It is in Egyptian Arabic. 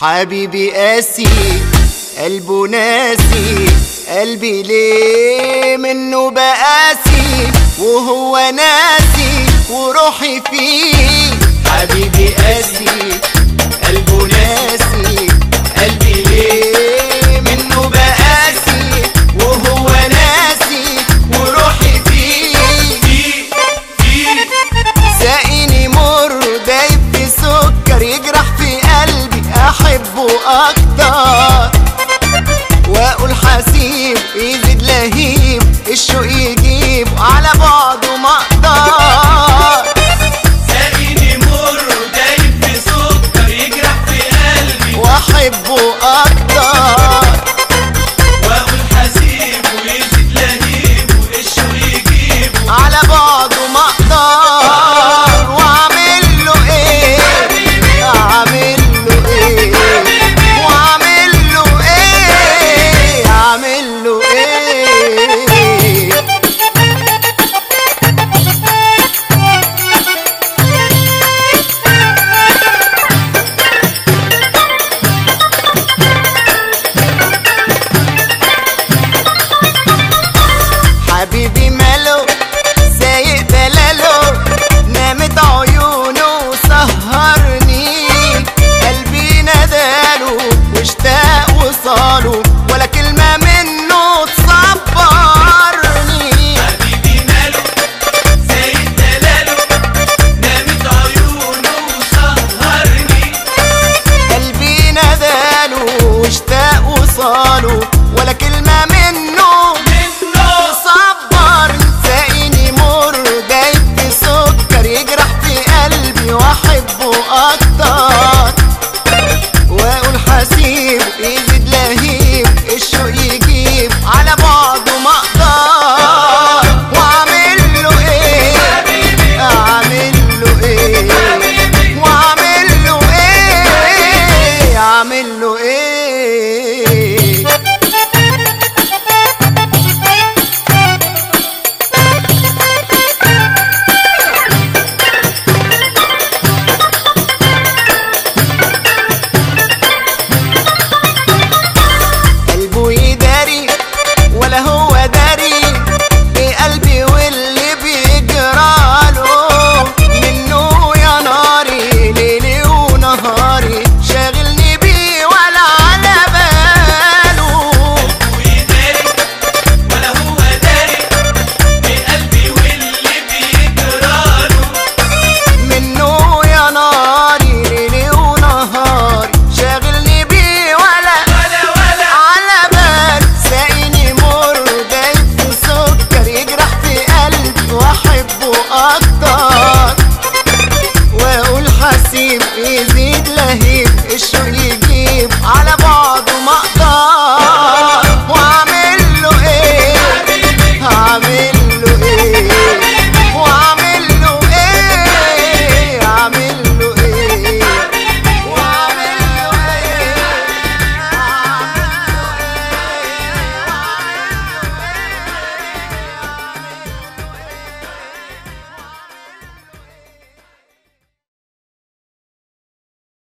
حبيبي قاسي قلبه ناسي قلبي ليه منه بقاسي وهو ناسي وروحي فيه حبيبي قاسي قلبه ناسي قلبي ليه منه بقاسي وهو ناسي وروحي فيه ساقيني مر دايب في سكر يجرح في قلبي احبه اكتر واقول حسيب يزيد لهيب الشوق يجيب على بعضه ما اقدر ساقيني مر دايب في سكر يجرح في قلبي واحبه اكتر واقول حسيب ويزيد لهيب والشوق يجيب على بعضه ما اقدر واعمل له ايه اعمل له ايه واعمل له ايه اعمل له ايه حبيبي ماله سايق دلاله نامت عيونه وسهرني قلبي نداله واشتاق وصاله ولا كلمة منه تصبرني حبيبي ماله زايد دلاله نامت عيونه وسهرني قلبي نداله واشتاق وصاله ولا كلمة منه منه صبر ساقيني مر دايب في سكر يجرح في قلبي واحبه اكتر واقول حسيب يزيد لهيب الشوق يجيب على بعضه ما اقدر واعمل له ايه اعمل له ايه واعمل له ايه اعمل له ايه